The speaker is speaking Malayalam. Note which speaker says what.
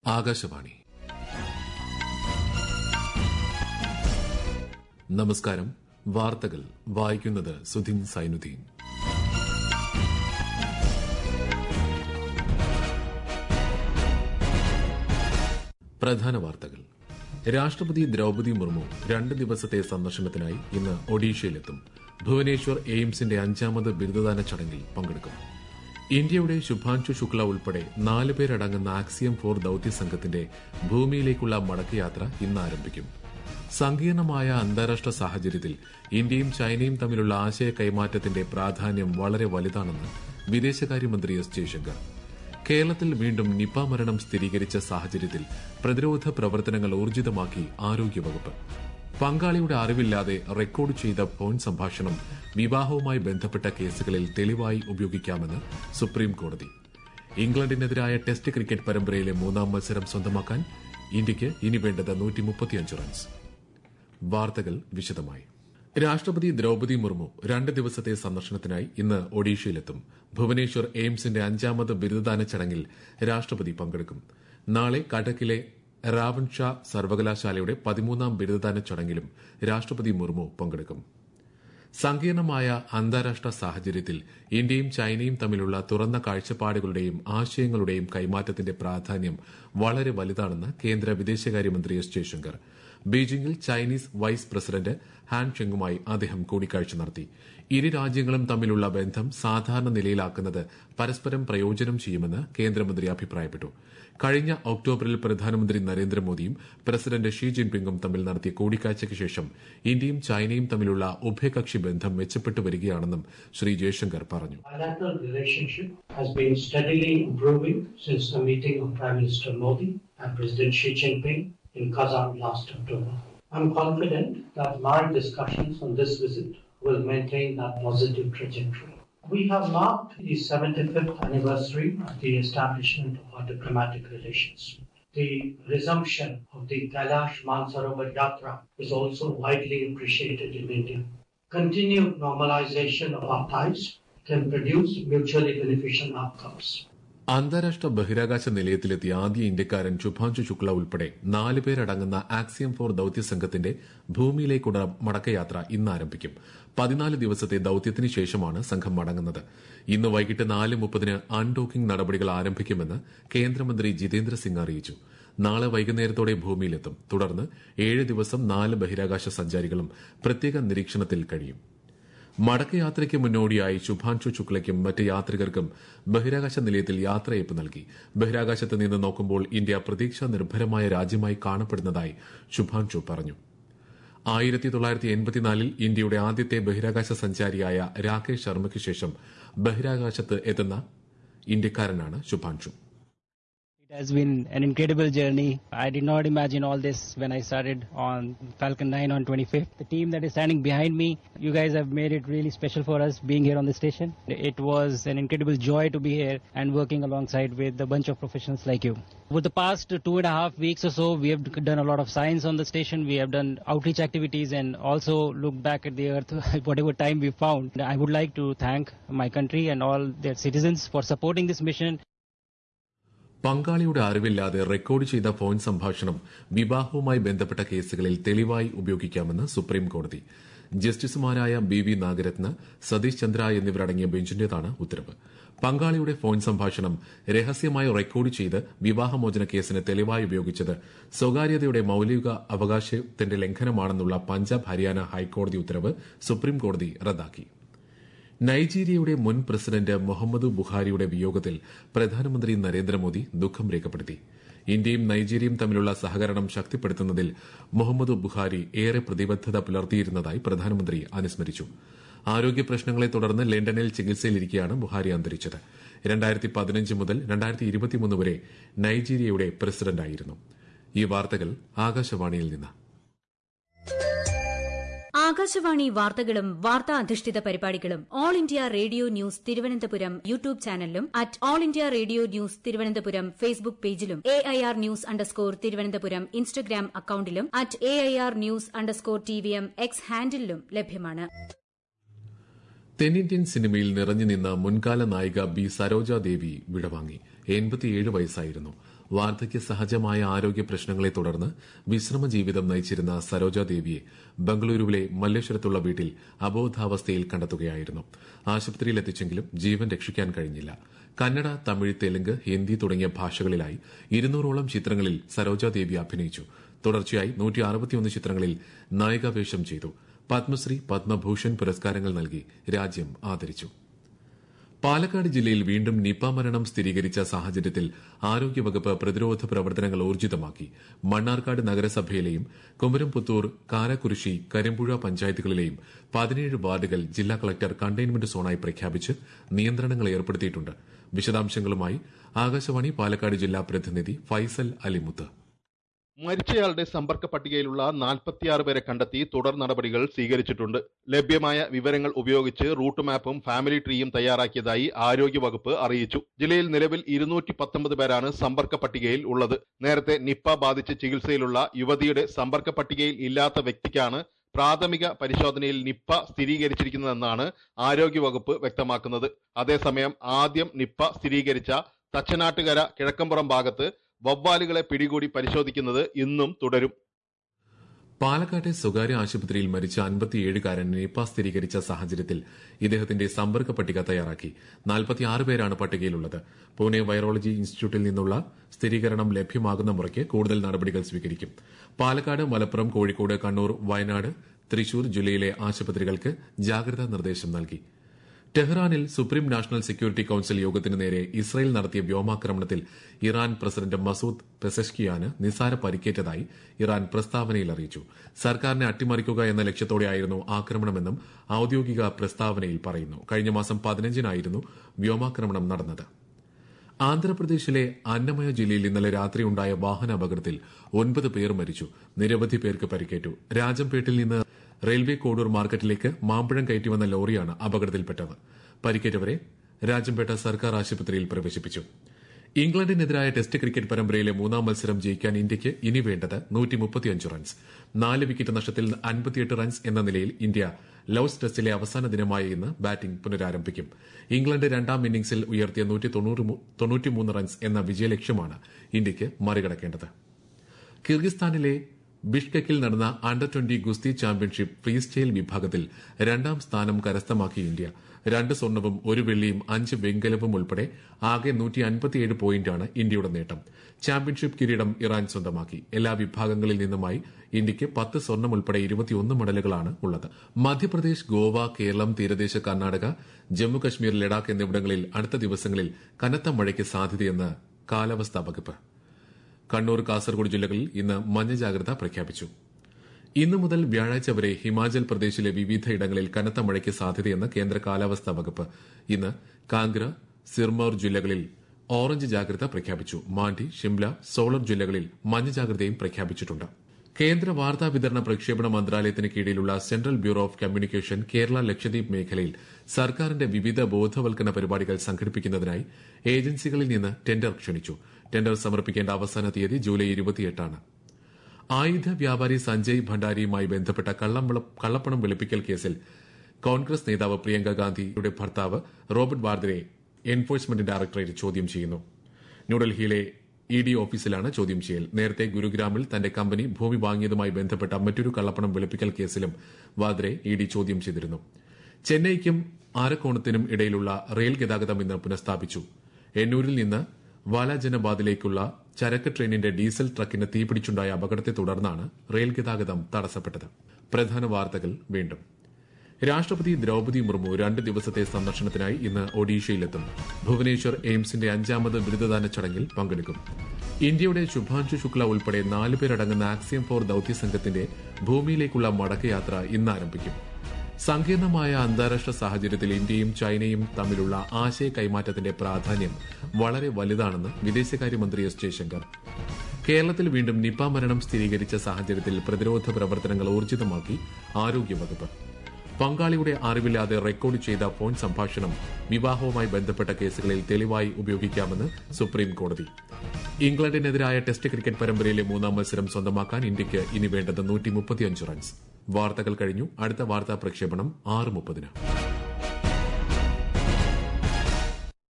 Speaker 1: ആകാശവാണി നമസ്കാരം വാർത്തകൾ വായിക്കുന്നത് സുധിൻ സൈനുദ്ദീൻ പ്രധാന വാർത്തകൾ രാഷ്ട്രപതി ദ്രൌപതി മുർമു രണ്ട് ദിവസത്തെ സന്ദർശനത്തിനായി ഇന്ന് ഒഡീഷയിലെത്തും ഭുവനേശ്വർ എയിംസിന്റെ അഞ്ചാമത് ബിരുദദാന ചടങ്ങിൽ പങ്കെടുക്കും ഇന്ത്യയുടെ ശുഭാൻഷു ശുക്ല ഉൾപ്പെടെ നാല് പേരടങ്ങുന്ന ആക്സിയം ഫോർ ദൌത്യ സംഘത്തിന്റെ ഭൂമിയിലേക്കുള്ള മടക്കയാത്ര ഇന്ന് ആരംഭിക്കും സങ്കീർണമായ അന്താരാഷ്ട്ര സാഹചര്യത്തിൽ ഇന്ത്യയും ചൈനയും തമ്മിലുള്ള ആശയ കൈമാറ്റത്തിന്റെ പ്രാധാന്യം വളരെ വലുതാണെന്ന് വിദേശകാര്യമന്ത്രി എസ് ജയശങ്കർ കേരളത്തിൽ വീണ്ടും നിപ മരണം സ്ഥിരീകരിച്ച സാഹചര്യത്തിൽ പ്രതിരോധ പ്രവർത്തനങ്ങൾ ഊർജിതമാക്കി ആരോഗ്യവകുപ്പ് പങ്കാളിയുടെ അറിവില്ലാതെ റെക്കോർഡ് ചെയ്ത ഫോൺ സംഭാഷണം വിവാഹവുമായി ബന്ധപ്പെട്ട കേസുകളിൽ തെളിവായി ഉപയോഗിക്കാമെന്ന് സുപ്രീം കോടതി ഇംഗ്ലണ്ടിനെതിരായ ടെസ്റ്റ് ക്രിക്കറ്റ് പരമ്പരയിലെ മൂന്നാം മത്സരം സ്വന്തമാക്കാൻ ഇന്ത്യയ്ക്ക് ഇനി വേണ്ടത് നൂറ്റിമുപ്പത്തിയഞ്ച് റൺസ് വാർത്തകൾ വിശദമായി രാഷ്ട്രപതി ദ്രൌപതി മുർമു രണ്ട് ദിവസത്തെ സന്ദർശനത്തിനായി ഇന്ന് ഒഡീഷയിലെത്തും ഭുവനേശ്വർ എയിംസിന്റെ അഞ്ചാമത് ബിരുദദാന ചടങ്ങിൽ രാഷ്ട്രപതി പങ്കെടുക്കും നാളെ കടക്കിലെ റാവൺ ഷാ സർവകലാശാലയുടെ പതിമൂന്നാം ബിരുദദാന ചടങ്ങിലും രാഷ്ട്രപതി മുർമു പങ്കെടുക്കും സങ്കീർണമായ അന്താരാഷ്ട്ര സാഹചര്യത്തിൽ ഇന്ത്യയും ചൈനയും തമ്മിലുള്ള തുറന്ന കാഴ്ചപ്പാടുകളുടെയും ആശയങ്ങളുടെയും കൈമാറ്റത്തിന്റെ പ്രാധാന്യം വളരെ വലുതാണെന്ന് കേന്ദ്ര വിദേശകാര്യമന്ത്രി എസ് ജയശങ്കർ ബീജിംഗിൽ ചൈനീസ് വൈസ് പ്രസിഡന്റ് ഹാൻ ചെങ്ങുമായി അദ്ദേഹം കൂടിക്കാഴ്ച നടത്തി ഇരു രാജ്യങ്ങളും തമ്മിലുള്ള ബന്ധം സാധാരണ നിലയിലാക്കുന്നത് പരസ്പരം പ്രയോജനം ചെയ്യുമെന്ന് കേന്ദ്രമന്ത്രി അഭിപ്രായപ്പെട്ടു കഴിഞ്ഞ ഒക്ടോബറിൽ പ്രധാനമന്ത്രി നരേന്ദ്രമോദിയും പ്രസിഡന്റ് ഷീ ജിൻപിങ്ങും തമ്മിൽ നടത്തിയ കൂടിക്കാഴ്ചയ്ക്ക് ശേഷം ഇന്ത്യയും ചൈനയും തമ്മിലുള്ള ഉഭയകക്ഷി ബന്ധം മെച്ചപ്പെട്ടു വരികയാണെന്നും ശ്രീ ജയശങ്കർ പറഞ്ഞു
Speaker 2: bilateral relationship has been steadily improving since the meeting of Prime Minister Modi and President Xi Jinping in Kazan last October. I'm confident that my discussions on this visit will maintain that positive trajectory. We have marked the 75th anniversary of the establishment of our diplomatic relations. The resumption of the Kailash Mansarovar Yatra is also widely appreciated in India. Continued normalization of our ties can produce mutually beneficial outcomes.
Speaker 1: അന്താരാഷ്ട്ര ബഹിരാകാശ നിലയത്തിലെത്തിയ ആദ്യ ഇന്ത്യക്കാരൻ ശുഭാൻഷു ശുക്ല ഉൾപ്പെടെ നാല് പേരടങ്ങുന്ന ആക്സിയം ഫോർ ദൌത്യ സംഘത്തിന്റെ ഭൂമിയിലേക്കുള്ള മടക്കയാത്ര ഇന്ന് ആരംഭിക്കും പതിനാല് ദിവസത്തെ ദൌത്യത്തിന് ശേഷമാണ് സംഘം മടങ്ങുന്നത് ഇന്ന് വൈകിട്ട് നാല് മുപ്പതിന് അൺഡോക്കിംഗ് നടപടികൾ ആരംഭിക്കുമെന്ന് കേന്ദ്രമന്ത്രി ജിതേന്ദ്ര സിംഗ് അറിയിച്ചു നാളെ വൈകുന്നേരത്തോടെ ഭൂമിയിലെത്തും തുടർന്ന് ഏഴ് ദിവസം നാല് ബഹിരാകാശ സഞ്ചാരികളും പ്രത്യേക നിരീക്ഷണത്തിൽ കഴിയും മടക്കയാത്രയ്ക്ക് മുന്നോടിയായി ശുഭാൻഷു ശുക്ലയ്ക്കും മറ്റ് യാത്രികർക്കും ബഹിരാകാശ നിലയത്തിൽ യാത്രയപ്പ് നൽകി ബഹിരാകാശത്ത് നിന്ന് നോക്കുമ്പോൾ ഇന്ത്യ പ്രതീക്ഷാ നിർഭരമായ രാജ്യമായി കാണപ്പെടുന്നതായി ശുഭാൻഷു പറഞ്ഞു ആയിരത്തി തൊള്ളായിരത്തി എൺപത്തിനാലിൽ ഇന്ത്യയുടെ ആദ്യത്തെ ബഹിരാകാശ സഞ്ചാരിയായ രാകേഷ് ശർമ്മയ്ക്ക് ശേഷം ബഹിരാകാശത്ത് എത്തുന്ന ഇന്ത്യക്കാരനാണ് Shubhanshu
Speaker 3: It has been an incredible journey. I did not imagine all this when I started on Falcon 9 on 25th. The team that is standing behind me, you guys have made it really special for us being here on the station. It was an incredible joy to be here and working alongside with a bunch of professionals like you. Over the past two and a half weeks or so, we have done a lot of science on the station. We have done outreach activities and also looked back at the earth whatever time we found. I would like to thank my country and all their citizens for supporting this mission.
Speaker 1: പങ്കാളിയുടെ അറിവില്ലാതെ റെക്കോർഡ് ചെയ്ത ഫോൺ സംഭാഷണം വിവാഹവുമായി ബന്ധപ്പെട്ട കേസുകളിൽ തെളിവായി ഉപയോഗിക്കാമെന്ന് സുപ്രീം കോടതി ജസ്റ്റിസുമാരായ ബി വി നാഗരത്ന സതീഷ് ചന്ദ്ര എന്നിവരടങ്ങിയ ബെഞ്ചിന്റേതാണ് ഉത്തരവ് പങ്കാളിയുടെ ഫോൺ സംഭാഷണം രഹസ്യമായി റെക്കോർഡ് ചെയ്ത് വിവാഹമോചന കേസിന് തെളിവായി ഉപയോഗിച്ചത് സ്വകാര്യതയുടെ മൌലിക അവകാശത്തിന്റെ ലംഘനമാണെന്നുള്ള പഞ്ചാബ് ഹരിയാന ഹൈക്കോടതി ഉത്തരവ് സുപ്രീം കോടതി റദ്ദാക്കി നൈജീരിയയുടെ മുൻ പ്രസിഡന്റ് മുഹമ്മദ് ബുഹാരിയുടെ വിയോഗത്തിൽ പ്രധാനമന്ത്രി നരേന്ദ്രമോദി ദുഃഖം രേഖപ്പെടുത്തി ഇന്ത്യയും നൈജീരിയയും തമ്മിലുള്ള സഹകരണം ശക്തിപ്പെടുത്തുന്നതിൽ മുഹമ്മദ് ബുഹാരി ഏറെ പ്രതിബദ്ധത പുലർത്തിയിരുന്നതായി പ്രധാനമന്ത്രി അനുസ്മരിച്ചു ആരോഗ്യ പ്രശ്നങ്ങളെ തുടർന്ന് ലണ്ടനിൽ ചികിത്സയിലിരിക്കെയാണ് ബുഹാരി അന്തരിച്ചത് രണ്ടായിരത്തി പതിനഞ്ച് മുതൽ രണ്ടായിരത്തി ഇരുപത്തിമൂന്ന് വരെ നൈജീരിയയുടെ പ്രസിഡന്റായിരുന്നു ഈ വാർത്തകൾ ആകാശവാണിയിൽ നിന്ന്
Speaker 4: ആകാശവാണി വാർത്തകളും വാർത്താ അധിഷ്ഠിത പരിപാടികളും All India Radio news Thiruvananthapuram YouTube ചാനലിലും at All India Radio news Thiruvananthapuram Facebook പേജിലും A I R news underscore Thiruvananthapuram Instagram അക്കൌണ്ടിലും at A I R news underscore T V M X ഹാൻഡിലും ലഭ്യമാണ്
Speaker 1: തെന്നിന്ത്യൻ സിനിമയിൽ നിറഞ്ഞു നിന്ന മുൻകാല നായിക ബി സരോജ ദേവി വിടവാങ്ങി എൺപത്തിയേഴ് വയസ്സായിരുന്നു വാർദ്ധക്യ സഹജമായ ആരോഗ്യ പ്രശ്നങ്ങളെ തുടർന്ന് വിശ്രമ ജീവിതം നയിച്ചിരുന്ന സരോജ ദേവിയെ ബംഗളൂരുവിലെ മല്ലേശ്വരത്തുള്ള വീട്ടിൽ അബോധാവസ്ഥയിൽ കണ്ടെത്തുകയായിരുന്നു ആശുപത്രിയിൽ എത്തിച്ചെങ്കിലും ജീവൻ രക്ഷിക്കാൻ കഴിഞ്ഞില്ല കന്നഡ തമിഴ് തെലുങ്ക് ഹിന്ദി തുടങ്ങിയ ഭാഷകളിലായി ഇരുന്നൂറോളം ചിത്രങ്ങളിൽ സരോജ ദേവി അഭിനയിച്ചു തുടർച്ചയായി നൂറ്റി അറുപത്തിയൊന്ന് ചിത്രങ്ങളിൽ നായികാവേഷം ചെയ്തു പത്മശ്രീ പത്മഭൂഷൺ പുരസ്കാരങ്ങൾ നൽകി രാജ്യം ആദരിച്ചു പാലക്കാട് ജില്ലയിൽ വീണ്ടും നിപ മരണം സ്ഥിരീകരിച്ച സാഹചര്യത്തിൽ ആരോഗ്യവകുപ്പ് പ്രതിരോധ പ്രവർത്തനങ്ങൾ ഊർജിതമാക്കി മണ്ണാർക്കാട് നഗരസഭയിലെയും കുമരംപുത്തൂർ കാരക്കുരിശി കരിമ്പുഴ പഞ്ചായത്തുകളിലെയും പതിനേഴ് വാർഡുകൾ ജില്ലാ കളക്ടർ കണ്ടെയ്ൻമെന്റ് സോണായി പ്രഖ്യാപിച്ച് നിയന്ത്രണങ്ങൾ ഏർപ്പെടുത്തിയിട്ടുണ്ട് വിശദാംശങ്ങളുമായി ആകാശവാണി പാലക്കാട് ജില്ലാ പ്രതിനിധി ഫൈസൽ അലിമുത്ത്
Speaker 5: മരിച്ചയാളുടെ സമ്പർക്ക പട്ടികയിലുള്ള നാൽപ്പത്തിയാറ് പേരെ കണ്ടെത്തി തുടർ നടപടികൾ സ്വീകരിച്ചിട്ടുണ്ട് ലഭ്യമായ വിവരങ്ങൾ ഉപയോഗിച്ച് റൂട്ട് മാപ്പും ഫാമിലി ട്രീയും തയ്യാറാക്കിയതായി ആരോഗ്യവകുപ്പ് അറിയിച്ചു ജില്ലയിൽ നിലവിൽ ഇരുന്നൂറ്റി പത്തൊമ്പത് പേരാണ് സമ്പർക്ക പട്ടികയിൽ ഉള്ളത് നേരത്തെ നിപ്പ ബാധിച്ച് ചികിത്സയിലുള്ള യുവതിയുടെ സമ്പർക്ക പട്ടികയിൽ ഇല്ലാത്ത വ്യക്തിക്കാണ് പ്രാഥമിക പരിശോധനയിൽ നിപ്പ സ്ഥിരീകരിച്ചിരിക്കുന്നതെന്നാണ് ആരോഗ്യവകുപ്പ് വ്യക്തമാക്കുന്നത് അതേസമയം ആദ്യം നിപ്പ സ്ഥിരീകരിച്ച തച്ചനാട്ടുകര കിഴക്കമ്പുറം ഭാഗത്ത് വവ്വാലുകളെ പിടികൂടി പരിശോധിക്കുന്നത് ഇന്നും തുടരും
Speaker 1: പാലക്കാട്ടെ സ്വകാര്യ ആശുപത്രിയിൽ മരിച്ച അൻപത്തിയേഴുകാരൻ നിപ സ്ഥിരീകരിച്ച സാഹചര്യത്തിൽ ഇദ്ദേഹത്തിന്റെ സമ്പർക്ക പട്ടിക തയ്യാറാക്കി നാൽപ്പത്തിയാറ് പേരാണ് പട്ടികയിലുള്ളത് പൂനെ വൈറോളജി ഇൻസ്റ്റിറ്റ്യൂട്ടിൽ നിന്നുള്ള സ്ഥിരീകരണം ലഭ്യമാകുന്ന മുറയ്ക്ക് കൂടുതൽ നടപടികൾ സ്വീകരിക്കും പാലക്കാട് മലപ്പുറം കോഴിക്കോട് കണ്ണൂർ വയനാട് തൃശൂർ ജില്ലയിലെ ആശുപത്രികൾക്ക് ജാഗ്രതാ നിർദ്ദേശം നൽകി ടെഹ്റാനിൽ സുപ്രീം നാഷണൽ സെക്യൂരിറ്റി കൌൺസിൽ യോഗത്തിന് നേരെ ഇസ്രായേൽ നടത്തിയ വ്യോമാക്രമണത്തിൽ ഇറാൻ പ്രസിഡന്റ് മസൂദ് പെസഷ്കിയാന് നിസാര പരിക്കേറ്റതായി ഇറാൻ പ്രസ്താവനയിൽ അറിയിച്ചു സർക്കാരിനെ അട്ടിമറിക്കുക എന്ന ലക്ഷ്യത്തോടെയായിരുന്നു ആക്രമണമെന്നും ഔദ്യോഗിക പ്രസ്താവനയിൽ പറയുന്നു കഴിഞ്ഞ മാസം പതിനഞ്ചിനായിരുന്നു വ്യോമാക്രമണം നടന്നത് ആന്ധ്രാപ്രദേശിലെ അന്നമയ ജില്ലയിൽ ഇന്നലെ രാത്രിയുണ്ടായ വാഹന അപകടത്തിൽ ഒൻപത് പേർ മരിച്ചു നിരവധി പേർക്ക് പരിക്കേറ്റു രാജംപേട്ടിൽ നിന്ന് റെയിൽവേ കോഡൂർ മാർക്കറ്റിലേക്ക് മാമ്പഴം കയറ്റി വന്ന ലോറിയാണ് അപകടത്തിൽപ്പെട്ടത് പരിക്കേറ്റവരെ രാജംപേട്ട സർക്കാർ ആശുപത്രിയിൽ പ്രവേശിപ്പിച്ചു ഇംഗ്ലണ്ടിനെതിരായ ടെസ്റ്റ് ക്രിക്കറ്റ് പരമ്പരയിലെ മൂന്നാം മത്സരം ജയിക്കാൻ ഇന്ത്യയ്ക്ക് ഇനി വേണ്ടത് റൺസ് നാല് വിക്കറ്റ് നഷ്ടത്തിൽ അൻപത്തിയെട്ട് റൺസ് എന്ന നിലയിൽ ഇന്ത്യ ലൌസ് ടെസ്റ്റിലെ അവസാന ദിനമായ ഇന്ന് ബാറ്റിംഗ് പുനരാരംഭിക്കും ഇംഗ്ലണ്ട് രണ്ടാം ഇന്നിംഗ്സിൽ ഉയർത്തിയ തൊണ്ണൂറ്റിമൂന്ന് റൺസ് എന്ന വിജയലക്ഷ്യമാണ് ഇന്ത്യയ്ക്ക് മറികടക്കേണ്ടത് കിർഗിസ്ഥാനിലെ ബിഷ്കെക്കിൽ നടന്ന അണ്ടർ ട്വന്റി ഗുസ്തി ചാമ്പ്യൻഷിപ്പ് ഫ്രീ സ്റ്റൈൽ വിഭാഗത്തിൽ രണ്ടാം സ്ഥാനം കരസ്ഥമാക്കി ഇന്ത്യ രണ്ട് സ്വർണവും ഒരു വെള്ളിയും അഞ്ച് വെങ്കലവും ഉൾപ്പെടെ ആകെ നൂറ്റി അൻപത്തിയേഴ് പോയിന്റാണ് ഇന്ത്യയുടെ നേട്ടം ചാമ്പ്യൻഷിപ്പ് കിരീടം ഇറാൻ സ്വന്തമാക്കി എല്ലാ വിഭാഗങ്ങളിൽ നിന്നുമായി ഇന്ത്യയ്ക്ക് പത്ത് സ്വർണം ഉൾപ്പെടെ ഇരുപത്തിയൊന്ന് മെഡലുകളാണ് ഉള്ളത് മധ്യപ്രദേശ് ഗോവ കേരളം തീരദേശ കർണാടക ജമ്മുകശ്മീർ ലഡാക്ക് എന്നിവിടങ്ങളിൽ അടുത്ത ദിവസങ്ങളിൽ കനത്ത മഴയ്ക്ക് സാധ്യതയെന്ന് കാലാവസ്ഥാ വകുപ്പ് കണ്ണൂർ കാസർഗോഡ് ജില്ലകളിൽ ഇന്ന് മഞ്ഞ ജാഗ്രത പ്രഖ്യാപിച്ചു ഇന്നു മുതൽ വ്യാഴാഴ്ച വരെ ഹിമാചൽ പ്രദേശിലെ വിവിധയിടങ്ങളിൽ കനത്ത മഴയ്ക്ക് സാധ്യതയെന്ന് കേന്ദ്ര കാലാവസ്ഥാ വകുപ്പ് ഇന്ന് കാംഗ്ര സിർമൌർ ജില്ലകളിൽ ഓറഞ്ച് ജാഗ്രത പ്രഖ്യാപിച്ചു മാണ്ഡി ഷിംല സോളർ ജില്ലകളിൽ മഞ്ഞ ജാഗ്രതയും പ്രഖ്യാപിച്ചിട്ടുണ്ട് കേന്ദ്ര വാർത്താ വിതരണ പ്രക്ഷേപണ മന്ത്രാലയത്തിന് കീഴിലുള്ള central bureau of communication Kerala Lakshadweep മേഖലയിൽ സർക്കാരിന്റെ വിവിധ ബോധവൽക്കരണ പരിപാടികൾ സംഘടിപ്പിക്കുന്നതിനായി ഏജൻസികളിൽ നിന്ന് ടെൻഡർ ക്ഷണിച്ചു ടെൻഡർ സമർപ്പിക്കേണ്ട അവസാന തീയതി ജൂലൈ ഇരുപത്തിയെട്ടാണ് ആയുധ വ്യാപാരി സഞ്ജയ് ഭണ്ഡാരിയുമായി ബന്ധപ്പെട്ട കള്ളപ്പണം വെളുപ്പിക്കൽ കേസിൽ കോൺഗ്രസ് നേതാവ് പ്രിയങ്ക ഗാന്ധിയുടെ ഭർത്താവ് റോബർട്ട് വാർദരെ എൻഫോഴ്സ്മെന്റ് ഡയറക്ടറേറ്റ് ചോദ്യം ചെയ്യുന്നു ന്യൂഡൽഹിയിലെ ഇ ഡി ഓഫീസിലാണ് ചോദ്യം ചെയ്യൽ നേരത്തെ ഗുരുഗ്രാമിൽ തന്റെ കമ്പനി ഭൂമി വാങ്ങിയതുമായി ബന്ധപ്പെട്ട മറ്റൊരു കള്ളപ്പണം വെളുപ്പിക്കൽ കേസിലും വാദ്രെ ഇ ഡി ചോദ്യം ചെയ്തിരുന്നു ചെന്നൈക്കും ആരക്കോണത്തിനും ഇടയിലുള്ള റെയിൽ ഗതാഗതം ഇന്ന് പുനഃസ്ഥാപിച്ചു എന്നൂരിൽ നിന്ന് വാലാജനബാദിലേക്കുള്ള ചരക്ക് ട്രെയിനിന്റെ ഡീസൽ ട്രക്കിന് തീപിടിച്ചുണ്ടായ അപകടത്തെ തുടർന്നാണ് റെയിൽ ഗതാഗതം തടസ്സപ്പെട്ടത് പ്രധാന വാർത്തകൾ വീണ്ടും രാഷ്ട്രപതി ദ്രൌപതി മുർമു രണ്ട് ദിവസത്തെ സന്ദർശനത്തിനായി ഇന്ന് ഒഡീഷയിലെത്തും ഭുവനേശ്വർ എയിംസിന്റെ അഞ്ചാമത് ബിരുദദാന ചടങ്ങിൽ പങ്കെടുക്കും ഇന്ത്യയുടെ ശുഭാൻഷു ശുക്ല ഉൾപ്പെടെ നാലുപേരടങ്ങുന്ന ആക്സിയം ഫോർ ദൌത്യ സംഘത്തിന്റെ ഭൂമിയിലേക്കുള്ള മടക്കയാത്ര ഇന്ന് ആരംഭിക്കും സങ്കീർണമായ അന്താരാഷ്ട്ര സാഹചര്യത്തിൽ ഇന്ത്യയും ചൈനയും തമ്മിലുള്ള ആശയ കൈമാറ്റത്തിന്റെ പ്രാധാന്യം വളരെ വലുതാണെന്ന് വിദേശകാര്യമന്ത്രി എസ് ജയശങ്കർ കേരളത്തിൽ വീണ്ടും നിപ മരണം സ്ഥിരീകരിച്ച സാഹചര്യത്തിൽ പ്രതിരോധ പ്രവർത്തനങ്ങൾ ഊർജിതമാക്കി ആരോഗ്യവകുപ്പ് പങ്കാളിയുടെ അറിവില്ലാതെ റെക്കോർഡ് ചെയ്ത ഫോൺ സംഭാഷണം വിവാഹവുമായി ബന്ധപ്പെട്ട കേസുകളിൽ തെളിവായി ഉപയോഗിക്കാമെന്ന് സുപ്രീം കോടതി ഇംഗ്ലണ്ടിനെതിരായ ടെസ്റ്റ് ക്രിക്കറ്റ് പരമ്പരയിലെ മൂന്നാം മത്സരം സ്വന്തമാക്കാൻ ഇന്ത്യയ്ക്ക് ഇനി വേണ്ടത് നൂറ്റി റൺസ് വാർത്തകൾ കഴിഞ്ഞു അടുത്ത വാർത്താ പ്രക്ഷേപണം ആറ് മുപ്പതിന്